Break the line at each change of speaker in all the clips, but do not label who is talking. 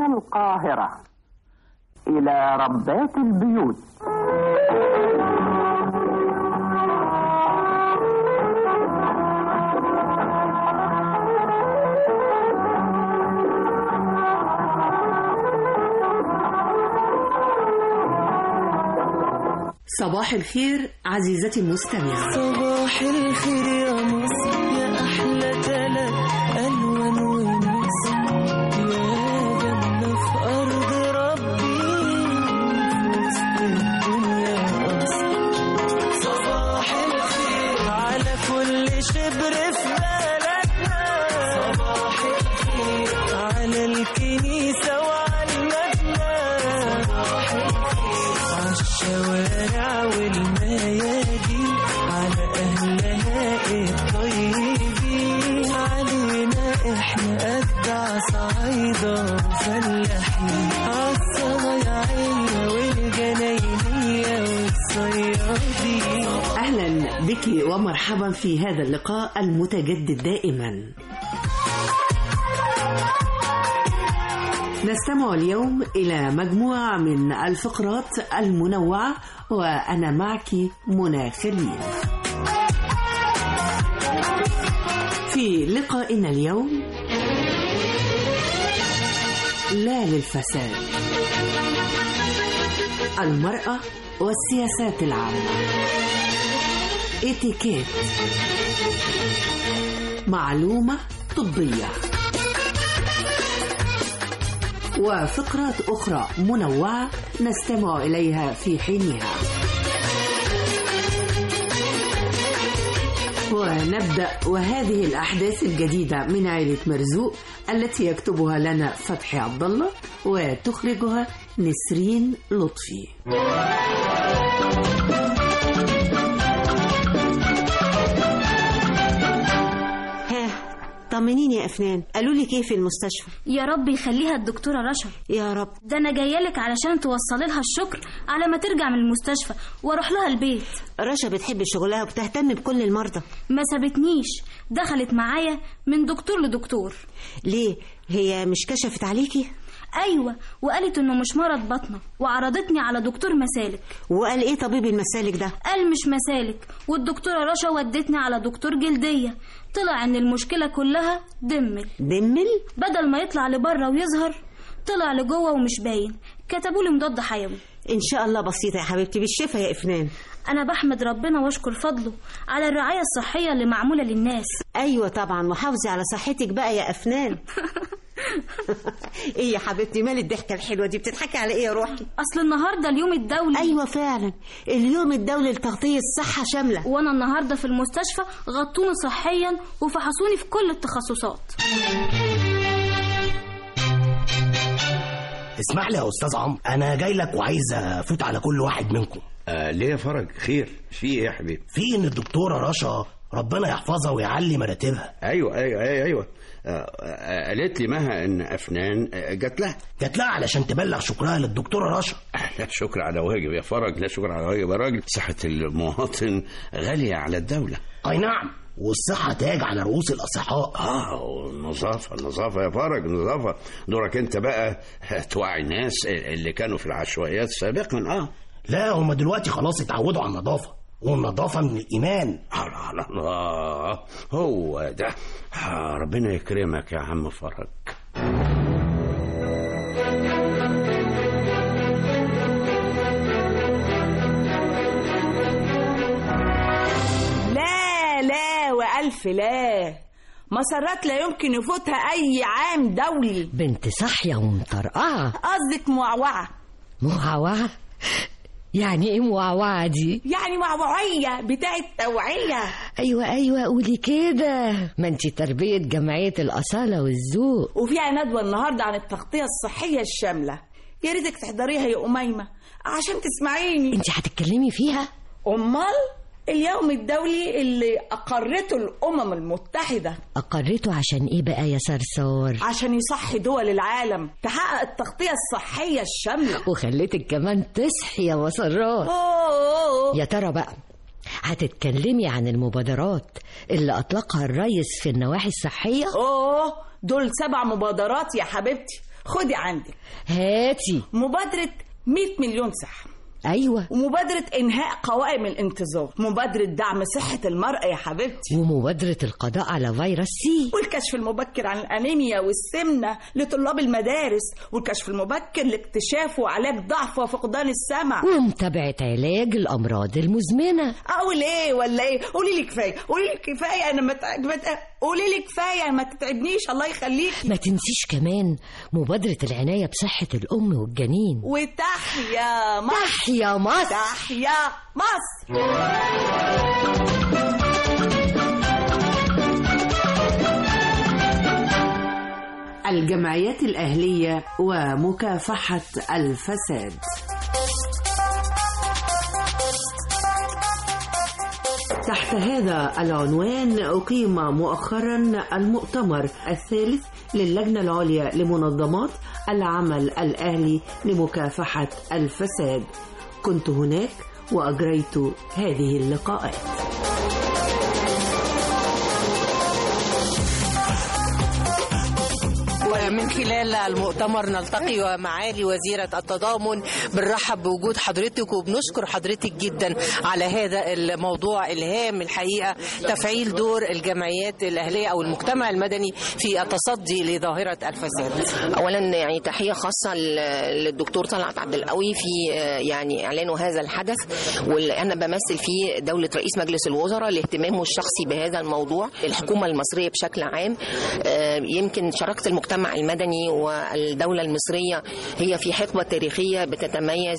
القاهرة إلى ربات البيوت
صباح الخير عزيزتي المستمعة
صباح الخير يا مصر يا أحلى تلات ألوان ونص يا جنة في أرض ربي في وسط الدنيا قصر صباح الخير على كل شبر في بلدنا صباح الخير على الكنيسة وعلى المبنى صباح الخير عالشوارع والميادين على أهلها الطيبين علينا إحنا أجدع صعايدة وفلاحين عالصنايعية والجناينية والصيادين
أهلا بك ومرحبا في هذا اللقاء المتجدد دائما نستمع اليوم إلى مجموعة من الفقرات المنوعة وأنا معك منى خليل في لقائنا اليوم لا للفساد المرأة والسياسات العامة اتيكيت معلومة طبية وفقرات أخرى منوعة نستمع إليها في حينها ونبدأ وهذه الأحداث الجديدة من عائلة مرزوق التي يكتبها لنا فتحي عبد الله وتخرجها نسرين لطفي
ها طمنيني يا افنان قالوا لك ايه في المستشفى
يا رب يخليها الدكتورة رشا
يا رب
ده انا جايلك علشان توصلي لها الشكر على ما ترجع من المستشفى واروح لها البيت
رشا بتحب شغلها وبتهتم بكل المرضى
ما سابتنيش دخلت معايا من دكتور لدكتور
ليه هي مش كشفت عليكي
ايوه وقالت انه مش مرض بطنه وعرضتني على دكتور مسالك
وقال ايه طبيب المسالك ده
قال مش مسالك والدكتورة رشا ودتني على دكتور جلدية طلع ان المشكلة كلها دمل
دمل
بدل ما يطلع لبره ويظهر طلع لجوه ومش باين كتبوا لي مضاد حيوي
ان شاء الله بسيطه يا حبيبتي بالشفا يا افنان
انا بحمد ربنا واشكر فضله على الرعاية الصحية اللي معمولة للناس
ايوه طبعا وحافظي على صحتك بقى يا افنان ايه يا حبيبتي مال الضحكه الحلوه دي بتضحكي على ايه يا روحي
اصل النهارده اليوم الدولي
ايوه فعلا اليوم الدولي لتغطيه الصحه شامله
وانا النهارده في المستشفى غطوني صحيا وفحصوني في كل التخصصات
اسمح لي يا استاذ عمرو انا جاي لك وعايز افوت على كل واحد منكم
آه ليه يا فرج خير في ايه يا حبيبي
في ان الدكتوره رشا ربنا يحفظها ويعلي مراتبها
ايوه ايوه ايوه, أيوة. آه آه قالت لي مها ان افنان آه جات لها
جات لها علشان تبلغ شكرها للدكتوره رشا
لا شكر على واجب يا فرج لا شكر على واجب يا راجل صحة المواطن غالية على الدولة
اي نعم والصحة تاج على رؤوس الأصحاء
اه والنظافة النظافة يا فرج النظافة دورك انت بقى توعي الناس اللي كانوا في العشوائيات سابقا اه
لا هما دلوقتي خلاص اتعودوا على النظافة والنظافة من الإيمان
الله الله هو ده آه ربنا يكرمك يا عم فرج
لا لا وألف لا مسارات لا يمكن يفوتها أي عام دولي
بنت صاحية ومطرقعة
قصدك معوعة
موعوعة يعني ايه موعوعة دي
يعني معوعية بتاعة توعية
ايوه ايوه قولي كده ما انتي تربية جمعية الأصالة والذوق
وفيها ندوة النهاردة عن التغطية الصحية الشاملة يا ريتك تحضريها يا أميمة عشان تسمعيني
انتي هتتكلمي فيها
أمال اليوم الدولي اللي أقرته الأمم المتحدة
أقرته عشان ايه بقى يا صرصار
عشان يصحي دول العالم تحقق التغطية الصحية الشاملة
وخليتك كمان تصحي يا مسرات
أوه.
يا ترى بقى هتتكلمي عن المبادرات اللي أطلقها الريس في النواحي الصحية
أوه دول سبع مبادرات يا حبيبتي خدي عندك
هاتي
مبادرة 100 مليون صحة
ايوه
ومبادرة إنهاء قوائم الانتظار مبادرة دعم صحة المرأة يا حبيبتي
ومبادرة القضاء على فيروس سي
والكشف المبكر عن الأنيميا والسمنة لطلاب المدارس والكشف المبكر لاكتشاف وعلاج ضعف وفقدان السمع
ومتابعة علاج الأمراض المزمنة
أقول إيه ولا إيه قولي لي كفاية قولي لي كفاية أنا ما مت... مت... قولي لي كفاية ما تتعبنيش الله يخليكي
ما تنسيش كمان مبادرة العناية بصحة الأم والجنين
وتحيا مصر
تحيا مصر
تحيا مصر
الجمعيات الأهلية ومكافحة الفساد تحت هذا العنوان أقيم مؤخرا المؤتمر الثالث للجنة العليا لمنظمات العمل الأهلي لمكافحة الفساد كنت هناك وأجريت هذه اللقاءات
ومن خلال المؤتمر نلتقي ومعالي وزيرة التضامن بنرحب بوجود حضرتك وبنشكر حضرتك جدا على هذا الموضوع الهام الحقيقة تفعيل دور الجمعيات الأهلية أو المجتمع المدني في التصدي لظاهرة الفساد
اولا يعني تحيه خاصه ل- للدكتور طلعت عبد القوي في آه، يعني اعلانه هذا الحدث واللي انا بمثل فيه دوله رئيس مجلس الوزراء لاهتمامه الشخصي بهذا الموضوع الحكومه المصريه بشكل عام آه، يمكن شراكه المجتمع المدني والدوله المصريه هي في حقبه تاريخيه بتتميز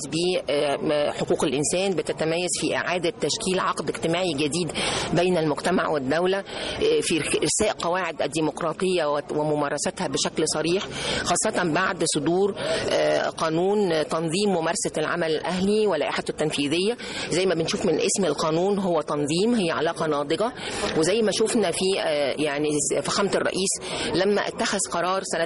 بحقوق الانسان بتتميز في اعاده تشكيل عقد اجتماعي جديد بين المجتمع والدوله آه، في ارساء قواعد الديمقراطيه وت- وممارستها بشكل صريح خاصه بعد صدور آه، قانون تنظيم ممارسه العمل الاهلي ولائحته التنفيذيه زي ما بنشوف من اسم القانون هو تنظيم هي علاقه ناضجه وزي ما شفنا في آه، يعني فخامه الرئيس لما اتخذ قرار سنه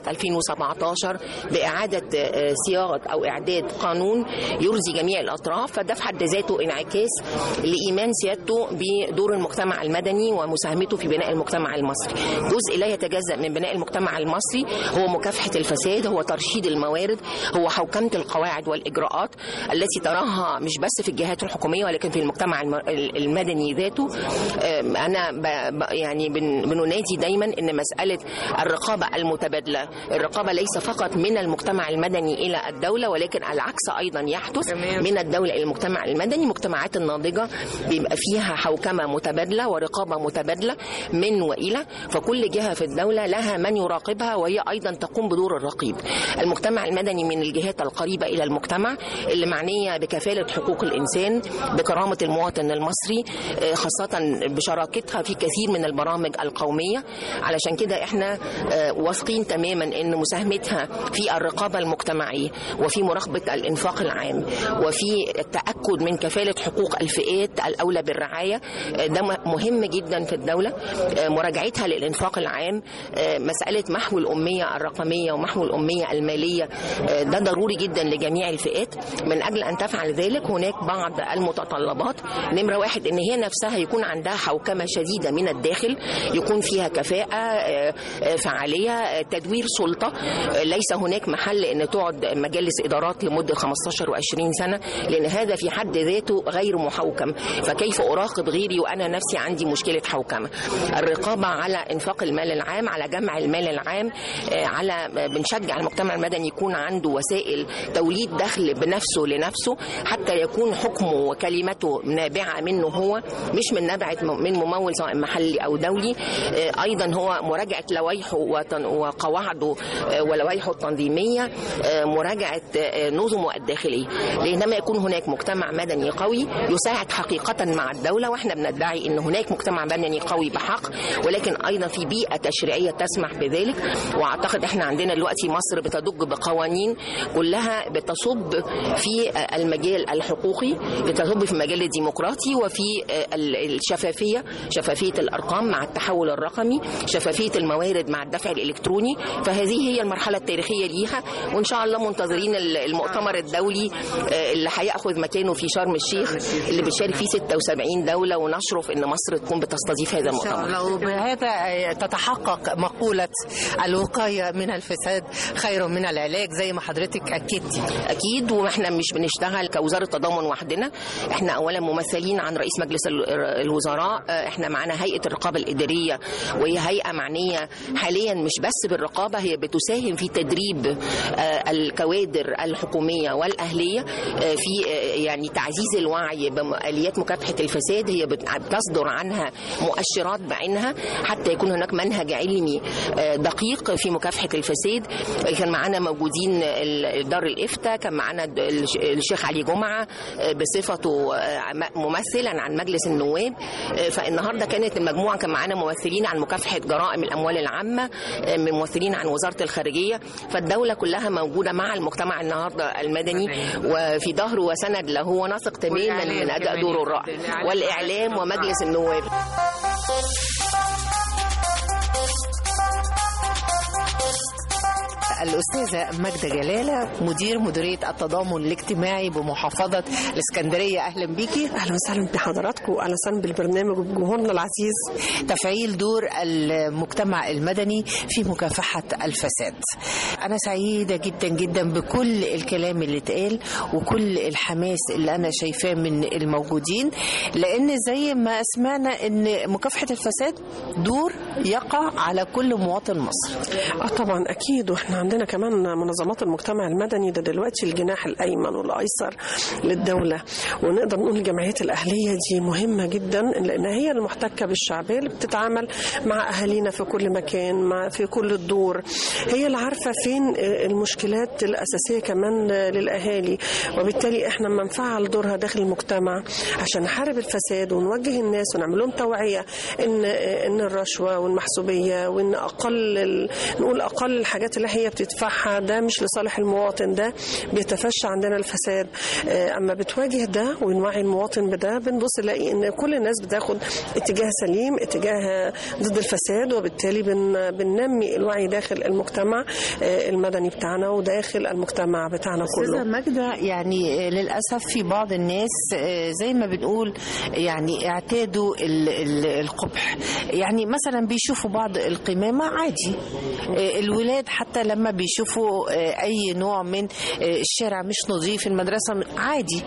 2017 باعاده آه، صياغه او اعداد قانون يرضي جميع الاطراف فده في حد ذاته انعكاس لايمان سيادته بدور المجتمع المدني ومساهمته في بناء المجتمع المصري جزء لا يتجزا من بناء المجتمع المصري هو مكافحه الفساد هو ترشيد الموارد هو حوكمه القواعد والاجراءات التي تراها مش بس في الجهات الحكوميه ولكن في المجتمع الم- المدني ذاته آم، انا ب- ب- يعني بن- بننادي دايما ان مساله الرقابه المتبادله الرقابه ليس فقط من المجتمع المدني الى الدوله ولكن العكس ايضا يحدث من الدوله الى المجتمع المدني المجتمعات الناضجه بيبقى فيها حوكمه متبادله ورقابه متبادله من والى فكل جهه في الدوله لها من يراقبها وهي ايضا تقوم بدور الرقيب المجتمع المدني من الجهات القريبه الى المجتمع اللي معنيه بكفاله حقوق الانسان بكرامه المواطن المصري آه، خاصه بشراكتها في كثير من البرامج القوميه علشان كده احنا آه، واثقين تماما ان مساهمتها في الرقابه المجتمعيه وفي مراقبه الانفاق العام وفي التاكد من كفاله حقوق الفئات الاولى بالرعايه آه، ده م- مهم جدا في الدوله آه، مراجعتها للانفاق العام آه، مساله محو الاميه الرقميه ومحو الاميه الماليه آه، ده ضروري جدا لجميع الفئات من اجل ان تفعل ذلك هناك بعض المتطلبات نمره واحد ان هي نفسها يكون عندها حوكمه شديده من الداخل يكون فيها كفاءه آه، آه، فعاليه آه، تدوير سلطه آه، ليس هناك محل ان تقعد مجالس ادارات لمده 15 و20 سنه لان هذا في حد ذاته غير محوكم فكيف اراقب غيري وانا نفسي عندي مشكله حوكمه الرقابه على انفاق المال العام على جمع المال العام آه، على آه، بنشجع المجتمع المدني يكون عنده وسائل توليد دخل بنفسه لنفسه حتى يكون حكمه وكلمته نابعه منه هو مش من نبعه م- من ممول سواء محلي او دولي آه، ايضا هو مراجعه لوائحه وتن- وقواعده آه، ولوائحه التنظيميه آه، مراجعه آه، نظمه الداخليه لانما يكون هناك مجتمع مدني قوي يساعد حقيقه مع الدوله واحنا بندعي ان هناك مجتمع مدني قوي بحق ولكن ايضا في بيئه تشريعيه تسمح بذلك واعتقد احنا عندنا دلوقتي مصر بتضج بقوانين كلها بتصب في المجال الحقوقي بتصب في المجال الديمقراطي وفي ال- الشفافيه شفافيه الارقام مع التحول الرقمي شفافيه الموارد مع الدفع الالكتروني فهذه هي المرحله التاريخيه ليها وان شاء الله منتظرين ال- المؤتمر الدولي آه، اللي هياخذ مكانه في شرم الشيخ اللي بتشارك فيه 76 دوله ونشرف ان مصر تكون بتستضيف هذا
إن شاء
المؤتمر
الله وبهذا تتحقق مقولة الوقاية من الفساد خير من العلاج زي ما حضرتك أكدتي
اكيد واحنا مش بنشتغل كوزاره تضامن وحدنا احنا اولا ممثلين عن رئيس مجلس ال- الوزراء اه، احنا معانا هيئه الرقابه الاداريه وهي هيئه معنيه حاليا مش بس بالرقابه هي بتساهم في تدريب اه، الكوادر الحكوميه والاهليه اه، في اه، يعني تعزيز الوعي باليات مكافحه الفساد هي بت- بتصدر عنها مؤشرات بعينها حتى يكون هناك منهج علمي اه، دقيق في مكافحه الفساد كان معانا موجودين ال- دار الافتاء كان معانا د- الش- الشيخ علي جمعه آه، بصفته آه، م- ممثلا عن مجلس النواب آه، فالنهارده كانت المجموعه كان معانا ممثلين عن مكافحه جرائم الاموال العامه آه، من ممثلين عن وزاره الخارجيه فالدوله كلها موجوده مع المجتمع النهارده المدني وفي ظهره وسند له ونثق تماما من اداء دوره الرائع والاعلام ومجلس النواب
الأستاذة ماجدة جلالة مدير مديرية التضامن الاجتماعي بمحافظة الإسكندرية أهلا بيكي
اهلا وسهلا بحضراتكم واهلا وسهلا بالبرنامج وبجمهورنا العزيز
تفعيل دور المجتمع المدني في مكافحة الفساد أنا سعيدة جدا جدا بكل الكلام اللي اتقال وكل الحماس اللي أنا شايفاه من الموجودين لأن زي ما سمعنا أن مكافحة الفساد دور يقع على كل مواطن مصري
اه طبعا اكيد واحنا عندنا كمان منظمات المجتمع المدني ده دلوقتي الجناح الايمن والايسر للدوله ونقدر نقول الجمعيات الاهليه دي مهمه جدا لان هي المحتكه بالشعبيه اللي بتتعامل مع اهالينا في كل مكان مع في كل الدور هي اللي عارفه فين المشكلات الاساسيه كمان للاهالي وبالتالي احنا لما نفعل دورها داخل المجتمع عشان نحارب الفساد ونوجه الناس ونعمل لهم توعيه ان ان الرشوه والمحسوبيه وان اقل ال- نقول اقل الحاجات اللي هي بتدفعها ده مش لصالح المواطن ده بيتفشى عندنا الفساد آه، اما بتواجه ده ونوعي المواطن بده بنبص نلاقي ان كل الناس بتاخد اتجاه سليم اتجاه ضد الفساد وبالتالي بن بننمي الوعي داخل المجتمع آه، المدني بتاعنا وداخل المجتمع بتاعنا
أستاذة
كله
ماجدة يعني للأسف في بعض الناس آه، زي ما بنقول يعني اعتادوا ال- ال- القبح يعني مثلا بيشوفوا بعض القمامة عادي آه، الولاد حتى لما بيشوفوا آه، أي نوع من آه، الشارع مش نظيف المدرسة عادي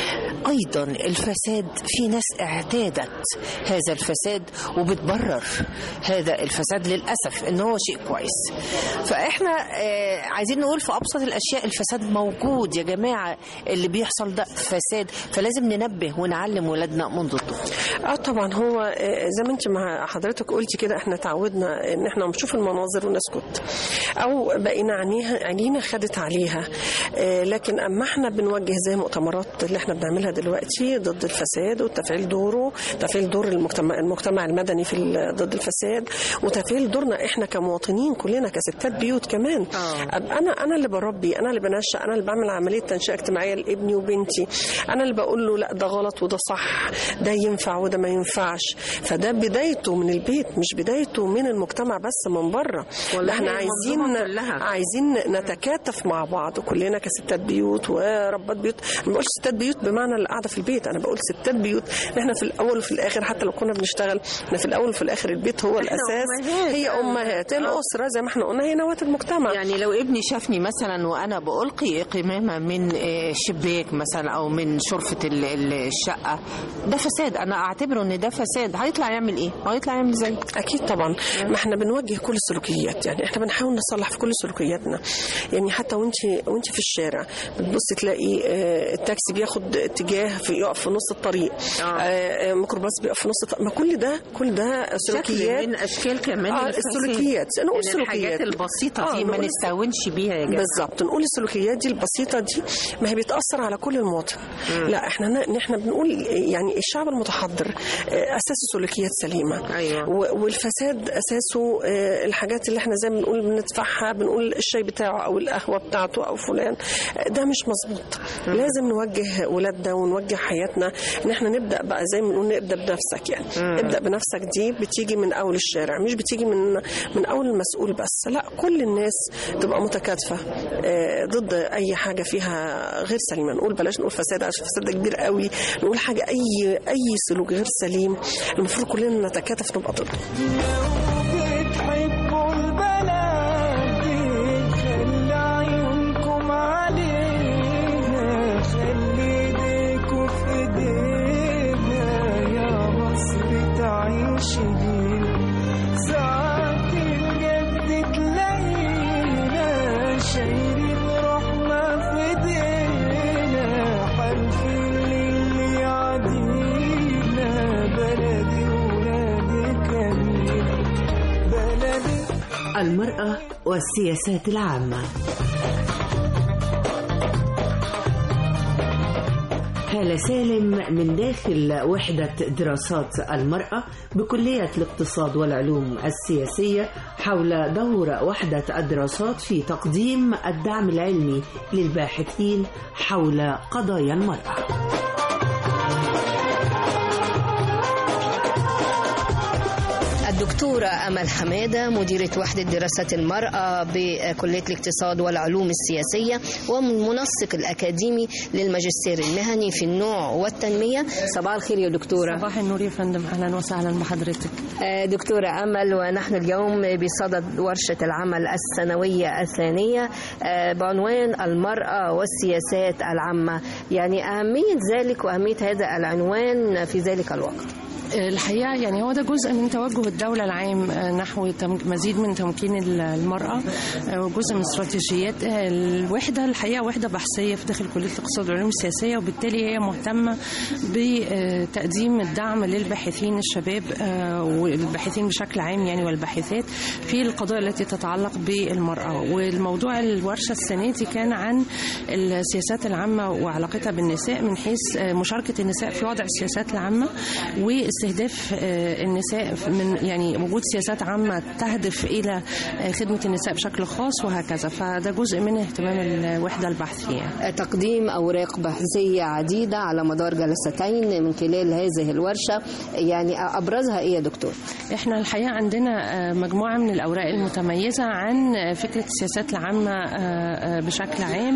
أيضا الفساد في ناس اعتادت هذا الفساد وبتبرر هذا الفساد للأسف إن هو شيء كويس فإحنا آه، عايزين نقول في أبسط الأشياء الفساد موجود يا جماعة اللي بيحصل ده فساد فلازم ننبه ونعلم ولادنا منذ الطفولة
اه طبعا هو آه، زي ما انت مع حضرتك قلتي كده احنا تعودنا ان احنا نشوف المناظر ونسكت او بقينا عينيها عينينا خدت عليها آه، لكن اما احنا بنوجه زي مؤتمرات اللي احنا بنعملها دلوقتي ضد الفساد وتفعيل دوره تفعيل دور المجتمع المجتمع المدني في ال- ضد الفساد وتفعيل دورنا احنا كمواطنين كلنا كستات بيوت كمان أبقى انا انا اللي بربي انا اللي بنشأ انا اللي بعمل عمليه تنشئه اجتماعيه لابني وبنتي انا اللي بقول له لا ده غلط وده صح ده ينفع وده ما ينفعش فده بدايته من البيت مش بدايته من المجتمع بس من بره
والله
ده احنا
هي
عايزين
المنظومة كلها.
عايزين نتكاتف مع بعض كلنا كستات بيوت وربات بيوت أنا ما بقولش ستات بيوت بمعنى اللي قاعده في البيت انا بقول ستات بيوت احنا في الاول وفي الاخر حتى لو كنا بنشتغل احنا في الاول وفي الاخر البيت هو الاساس
أمهات.
هي امهات الاسره زي ما احنا قلنا هي نواه المجتمع
يعني لو ابني شافني مثلا وانا بألقي قمامه من آه، شباك مثلا او من شرفه ال- ال- الشقه ده فساد انا اعتبره ان ده فساد هيطلع يعمل ايه؟ هيطلع يعمل زي
اكيد طبعا ما احنا بنوجه كل السلوكيات يعني احنا بنحاول نصلح في كل سلوكياتنا يعني حتى وانت وانت في الشارع بتبص تلاقي آه، التاكسي بياخد اتجاه في يقف في نص الطريق آه. آه ميكروباص بيقف في نص الطريق ما كل ده كل ده سلوكيات
من اشكال كمان
آه
الفساد.
السلوكيات نقول
من الحاجات
سلوكيات
البسيطه دي
آه،
ما
نقول-
نستهونش بيها يا جماعه
بالظبط نقول السلوكيات دي البسيطه دي ما هي بتاثر على كل المواطن لا احنا ن- احنا بنقول يعني الشعب المتحضر آه، اساسه سلوكيات سليمه
أيوة.
و- والفساد اساسه آه، الحاجات اللي احنا زي ما بنقول بندفعها بنقول الشاي بتاعه او القهوه بتاعته او فلان آه، ده مش مظبوط لازم نوجه ولادنا ونوجه حياتنا ان احنا نبدا بقى زي ما بنقول نبدا بنفسك يعني
مم.
ابدا بنفسك دي بتيجي من اول الشارع مش بتيجي من من اول المسؤول بس لا كل الناس تبقى متكاتفه آه، ضد اي حاجه فيها غير سليمه نقول بلاش نقول فساد عشان الفساد ده كبير قوي نقول حاجه اي اي سلوك غير سليم المفروض كلنا نتكاتف نبقى ضده
بتحبوا البلد دي خلي عيونكم علينا خلي ايديكوا في ايدينا يا مصر تعيش بينا ساعات الجد تلاقينا شايلين رحمة في ايدينا حالفين للي يعدينا بلدي ولادي كمينة بلدي
المرأة والسياسات العامة هالة سالم من داخل وحدة دراسات المرأة بكلية الاقتصاد والعلوم السياسية حول دور وحدة الدراسات في تقديم الدعم العلمي للباحثين حول قضايا المرأة
الدكتورة أمل حمادة مديرة وحدة دراسات المرأة بكلية الاقتصاد والعلوم السياسية ومنسق الأكاديمي للماجستير المهني في النوع والتنمية صباح الخير يا دكتورة
صباح النور يا فندم اهلا وسهلا بحضرتك
آه، دكتورة أمل ونحن اليوم بصدد ورشة العمل السنوية الثانية آه، بعنوان المرأة والسياسات العامة يعني أهمية ذلك وأهمية هذا العنوان في ذلك الوقت
الحقيقه يعني هو ده جزء من توجه الدوله العام آه، نحو تم- مزيد من تمكين ال- المراه آه، وجزء من استراتيجيات آه، الوحده الحقيقه وحده بحثيه في داخل كليه الاقتصاد والعلوم السياسيه وبالتالي هي مهتمه بتقديم الدعم للباحثين الشباب آه، والباحثين بشكل عام يعني والباحثات في القضايا التي تتعلق بالمراه والموضوع الورشه السنه دي كان عن السياسات العامه وعلاقتها بالنساء من حيث آه، مشاركه النساء في وضع السياسات العامه واستهداف آه، النساء من يعني وجود سياسات عامه تهدف الى آه، خدمه النساء بشكل خاص وهكذا فده جزء من اهتمام الوحده البحثيه
آه، تقديم أوراق بحثية عديدة على مدار جلستين من خلال هذه الورشة يعني أبرزها إيه يا دكتور؟
احنا الحقيقه عندنا آه، مجموعه من الاوراق المتميزه عن آه، فكره السياسات العامه آه، آه، بشكل عام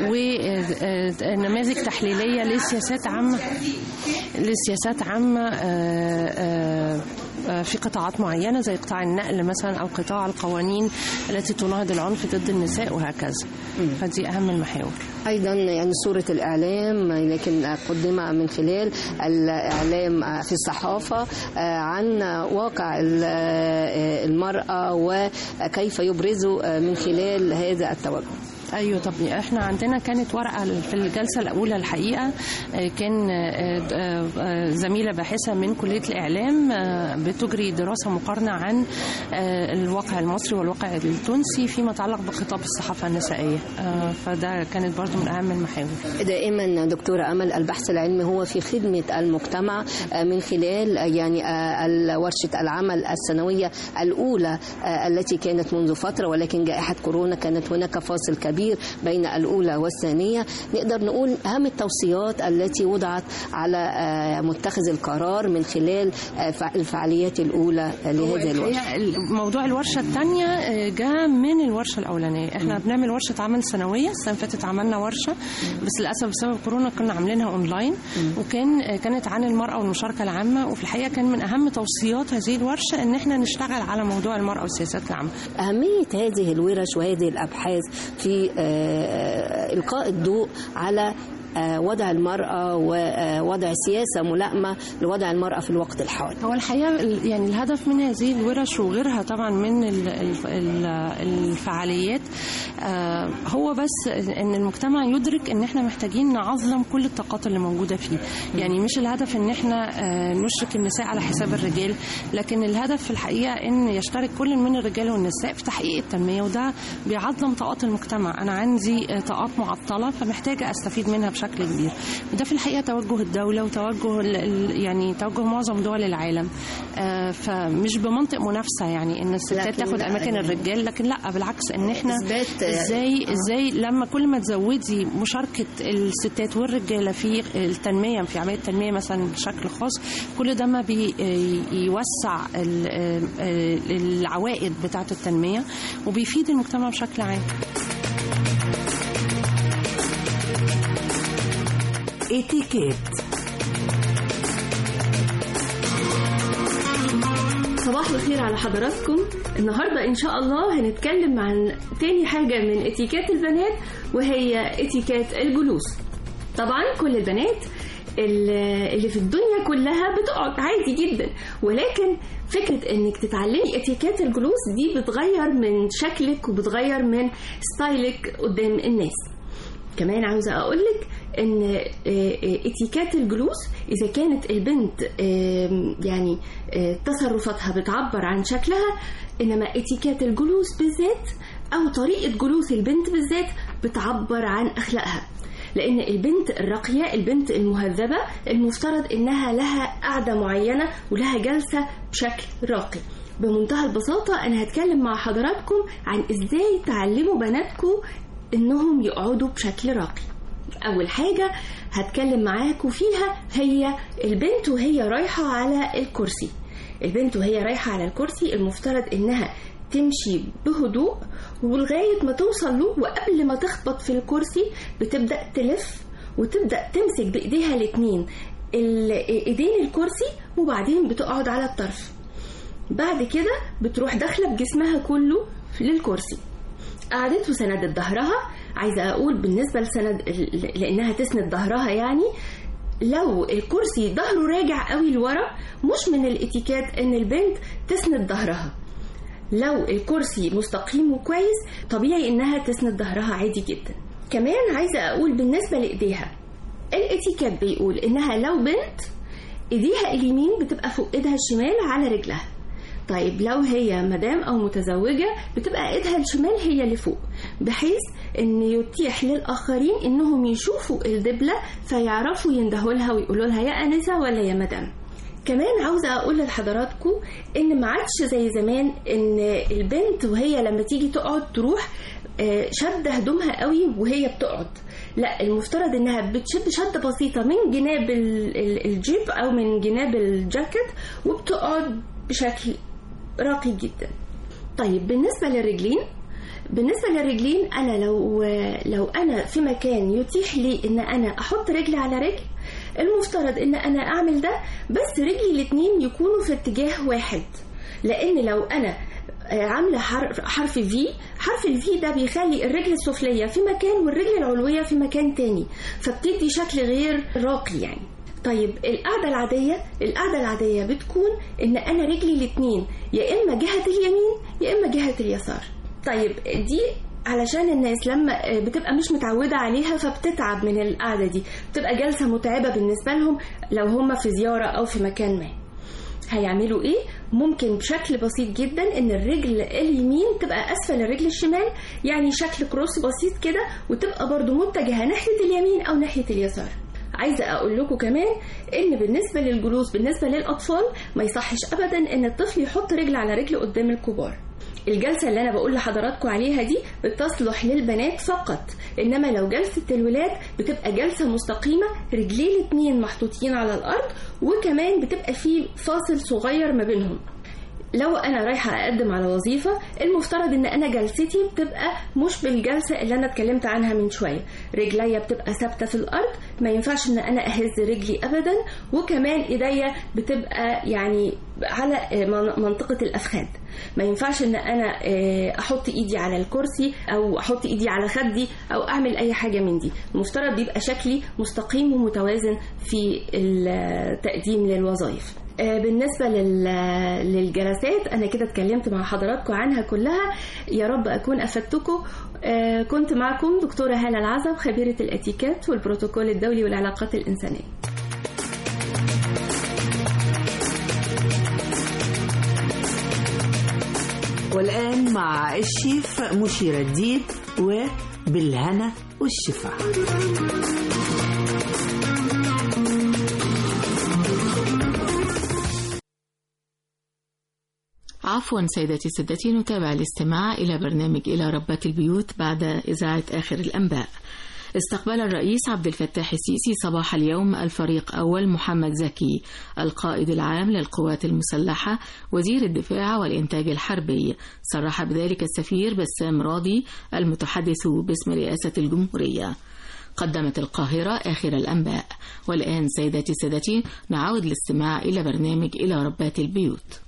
ونماذج تحليليه لسياسات عامه لسياسات عامه آه، آه، آه، في قطاعات معينه زي قطاع النقل مثلا او قطاع القوانين التي تناهض العنف ضد النساء وهكذا فدي اهم المحاور
أيضا يعني صورة الإعلام لكن قدم من خلال الإعلام في الصحافة آه، عن واقع ال- آه، المرأة وكيف يبرزوا من خلال هذا التوجه
ايوه طب احنا عندنا كانت ورقه في الجلسه الاولى الحقيقه آه، كان آه، آه، آه، زميله باحثه من كليه الاعلام آه، بتجري دراسه مقارنه عن آه، الواقع المصري والواقع التونسي فيما يتعلق بخطاب الصحافه النسائيه آه، فده كانت برضو من اهم المحاور
دائما دكتورة أمل البحث العلمي هو في خدمة المجتمع آه، من خلال آه، يعني آه، ال- ورشة العمل السنوية الأولى آه، التي كانت منذ فترة ولكن جائحة كورونا كانت هناك فاصل كبير بين الأولى والثانية نقدر نقول أهم التوصيات التي وضعت على آه، متخذ القرار من خلال آه، فع- الفعاليات الأولى آه، لهذه الورشة
الحقيقة موضوع الورشه الثانيه جاء من الورشه الاولانيه احنا بنعمل ورشه عمل سنويه السنه اللي فاتت عملنا ورشه بس للاسف بسبب كورونا كنا عاملينها اونلاين وكان آه، كانت عن المراه والمشاركه العامه وفي الحقيقه كان من اهم توصيات هذه الورشه ان احنا نشتغل على موضوع المراه والسياسات العامه
أهمية هذه الورش وهذه الأبحاث في آه، إلقاء الضوء على آه، وضع المرأة ووضع سياسة ملائمة لوضع المرأة في الوقت الحالي
هو الحقيقه ال- يعني الهدف من هذه الورش وغيرها طبعا من ال- ال- ال- الفعاليات آه، هو بس ان المجتمع يدرك ان احنا محتاجين نعظم كل الطاقات اللي موجوده فيه يعني مش الهدف ان احنا آه، نشرك النساء على حساب الرجال لكن الهدف في الحقيقه ان يشترك كل من الرجال والنساء في تحقيق التنميه وده بيعظم طاقات المجتمع انا عندي آه، طاقات معطله فمحتاجه استفيد منها بشكل كبير وده في الحقيقه توجه الدوله وتوجه ال- ال- يعني توجه معظم دول العالم آه، فمش بمنطق منافسه يعني ان الستات
لكن
تاخد
لا،
اماكن
يعني-
الرجال لكن لا بالعكس ان احنا
إثبات-
ازاي
آه.
ازاي لما كل ما تزودي مشاركه الستات والرجاله في التنميه في عمليه التنميه مثلا بشكل خاص كل ده ما بيوسع العوائد بتاعه التنميه وبيفيد المجتمع بشكل عام
اتيكيت
صباح الخير على حضراتكم النهاردة إن شاء الله هنتكلم عن تاني حاجة من اتيكات البنات وهي اتيكات الجلوس طبعا كل البنات اللي اللي في الدنيا كلها بتقعد عادي جدا ولكن فكرة انك تتعلمي اتيكات الجلوس دي بتغير من شكلك وبتغير من ستايلك قدام الناس كمان عاوزة أقولك إن آه، آه، اتيكات الجلوس إذا كانت البنت آم، يعني آه، تصرفاتها بتعبر عن شكلها إنما اتيكات الجلوس بالذات أو طريقة جلوس البنت بالذات بتعبر عن أخلاقها لأن البنت الراقية البنت المهذبة المفترض إنها لها قعدة معينة ولها جلسة بشكل راقي بمنتهى البساطة أنا هتكلم مع حضراتكم عن إزاي تعلموا بناتكم إنهم يقعدوا بشكل راقي أول حاجة هتكلم معاكم فيها هي البنت وهي رايحة على الكرسي البنت وهي رايحة على الكرسي المفترض إنها تمشي بهدوء ولغاية ما توصل له وقبل ما تخبط في الكرسي بتبدأ تلف وتبدأ تمسك بإيديها الاتنين ال- إيدين الكرسي وبعدين بتقعد على الطرف بعد كده بتروح داخلة بجسمها كله للكرسي قعدت وسندت ظهرها عايزة أقول بالنسبة لسند لأنها تسند ظهرها يعني لو الكرسي ظهره راجع قوي لورا مش من الاتيكات ان البنت تسند ظهرها لو الكرسي مستقيم وكويس طبيعي انها تسند ظهرها عادي جدا كمان عايزة اقول بالنسبة لايديها الاتيكات بيقول انها لو بنت ايديها اليمين بتبقى فوق ايدها الشمال على رجلها طيب لو هي مدام او متزوجة بتبقى ايدها الشمال هي اللي فوق بحيث ان يتيح للاخرين انهم يشوفوا الدبلة فيعرفوا يندهوا لها ويقولوا لها يا انسة ولا يا مدام كمان عاوزة أقول لحضراتكم إن ما عادش زي زمان إن البنت وهي لما تيجي تقعد تروح آه، شادة هدومها قوي وهي بتقعد لا المفترض إنها بتشد شدة بسيطة من جناب ال- ال- الجيب أو من جناب الجاكيت وبتقعد بشكل راقي جدا طيب بالنسبة للرجلين بالنسبة للرجلين أنا لو لو أنا في مكان يتيح لي إن أنا أحط رجل على رجل المفترض إن أنا أعمل ده بس رجلي الاتنين يكونوا في اتجاه واحد لأن لو أنا آه، عاملة حرف, حرف في حرف الفي ده بيخلي الرجل السفلية في مكان والرجل العلوية في مكان تاني فبتدي شكل غير راقي يعني طيب القعدة العادية القعدة العادية بتكون إن أنا رجلي الاتنين يا إما جهة اليمين يا إما جهة اليسار طيب دي علشان الناس لما بتبقى مش متعودة عليها فبتتعب من القعدة دي بتبقى جلسة متعبة بالنسبة لهم لو هم في زيارة أو في مكان ما هيعملوا ايه ممكن بشكل بسيط جدا ان الرجل اليمين تبقى اسفل الرجل الشمال يعني شكل كروس بسيط كده وتبقى برضو متجهة ناحية اليمين او ناحية اليسار عايزة اقول لكم كمان ان بالنسبة للجلوس بالنسبة للاطفال ما يصحش ابدا ان الطفل يحط رجل على رجل قدام الكبار الجلسة اللي أنا بقول لحضراتكم عليها دي بتصلح للبنات فقط إنما لو جلسة الولاد بتبقى جلسة مستقيمة رجلين الاتنين محطوطين على الأرض وكمان بتبقى في فاصل صغير ما بينهم لو انا رايحه اقدم على وظيفه المفترض ان انا جلستي بتبقى مش بالجلسه اللي انا اتكلمت عنها من شويه رجليا بتبقى ثابته في الارض ما ينفعش ان انا اهز رجلي ابدا وكمان ايديا بتبقى يعني على من- منطقه الافخاذ ما ينفعش ان انا آه، احط ايدي على الكرسي او احط ايدي على خدي او اعمل اي حاجه من دي المفترض بيبقى شكلي مستقيم ومتوازن في التقديم للوظائف آه، بالنسبة لل- للجلسات أنا كده اتكلمت مع حضراتكم عنها كلها يا رب أكون أفدتكم آه، كنت معكم دكتورة هالة العزب خبيرة الاتيكيت والبروتوكول الدولي والعلاقات الإنسانية
والآن مع الشيف مشير الدين وبالهنا والشفا
عفوا سيداتي سادتي نتابع الاستماع إلى برنامج إلى ربات البيوت بعد إذاعة آخر الأنباء استقبل الرئيس عبد الفتاح السيسي صباح اليوم الفريق أول محمد زكي القائد العام للقوات المسلحة وزير الدفاع والإنتاج الحربي صرح بذلك السفير بسام راضي المتحدث باسم رئاسة الجمهورية قدمت القاهرة آخر الأنباء والآن سيداتي سادتي نعود الاستماع إلى برنامج إلى ربات البيوت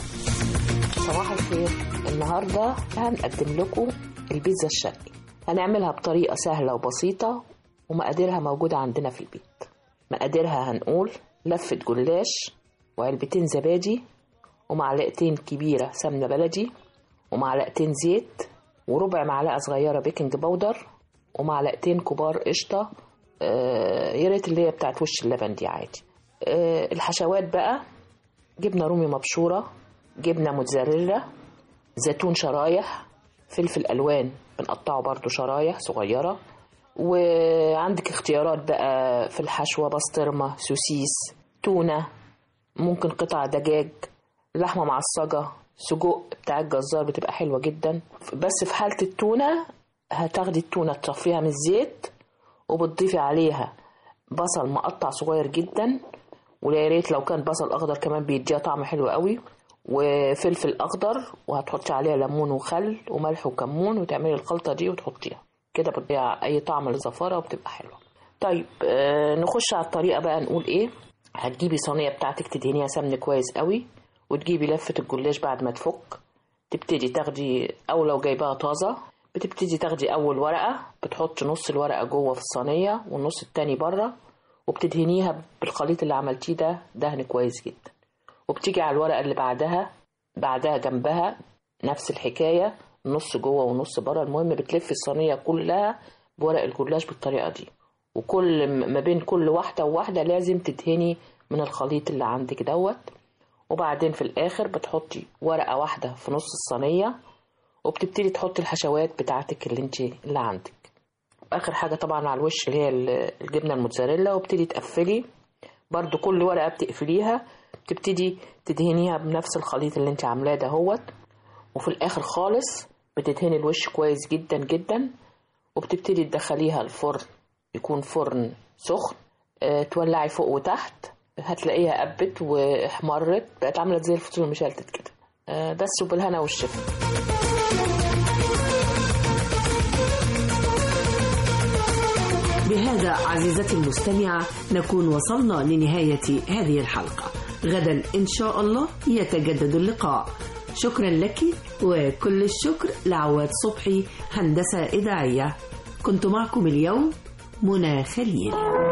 صباح الخير النهاردة هنقدم لكم البيتزا الشرقي هنعملها بطريقة سهلة وبسيطة ومقاديرها موجودة عندنا في البيت مقاديرها هنقول لفة جلاش وعلبتين زبادي ومعلقتين كبيرة سمنة بلدي ومعلقتين زيت وربع معلقة صغيرة بيكنج باودر ومعلقتين كبار قشطة آه، يا ريت اللي هي بتاعت وش اللبن دي عادي آه، الحشوات بقى جبنة رومي مبشورة جبنة موتزاريلا زيتون شرايح فلفل ألوان بنقطعه برضو شرايح صغيرة وعندك اختيارات بقى في الحشوة بسطرمة سوسيس تونة ممكن قطع دجاج لحمة معصجة سجق بتاع الجزار بتبقى حلوة جدا بس في حالة التونة هتاخدي التونة تصفيها من الزيت وبتضيفي عليها بصل مقطع صغير جدا ويا ريت لو كان بصل اخضر كمان بيديها طعم حلو قوي وفلفل اخضر وهتحطي عليها ليمون وخل وملح وكمون وتعملي الخلطه دي وتحطيها كده بتضيع اي طعم للزفاره وبتبقى حلوه طيب آه نخش على الطريقه بقى نقول ايه هتجيبي صينيه بتاعتك تدهنيها سمن كويس قوي وتجيبي لفه الجلاش بعد ما تفك تبتدي تاخدي او لو جايباها طازه بتبتدي تاخدي اول ورقه بتحطي نص الورقه جوه في الصينيه والنص التاني بره وبتدهنيها بالخليط اللي عملتيه ده دهن كويس جدا وبتيجي على الورقة اللي بعدها بعدها جنبها نفس الحكاية نص جوه ونص بره المهم بتلف الصينية كلها بورق الجلاش بالطريقة دي وكل م- ما بين كل واحدة وواحدة لازم تدهني من الخليط اللي عندك دوت وبعدين في الآخر بتحطي ورقة واحدة في نص الصينية وبتبتدي تحطي الحشوات بتاعتك اللي انت اللي عندك اخر حاجه طبعا على الوش اللي هي ال- الجبنه الموتزاريلا وبتدي تقفلي برضو كل ورقه بتقفليها تبتدي تدهنيها بنفس الخليط اللي انت عاملاه دهوت وفي الاخر خالص بتدهني الوش كويس جدا جدا وبتبتدي تدخليها الفرن يكون فرن سخن اه تولعي فوق وتحت هتلاقيها قبت واحمرت بقت عامله زي الفطير المشلتت كده اه بس وبالهنا والشفا
بهذا عزيزتي المستمعة نكون وصلنا لنهاية هذه الحلقة غدا إن شاء الله يتجدد اللقاء شكرا لك وكل الشكر لعواد صبحي هندسة إذاعية كنت معكم اليوم منى خليل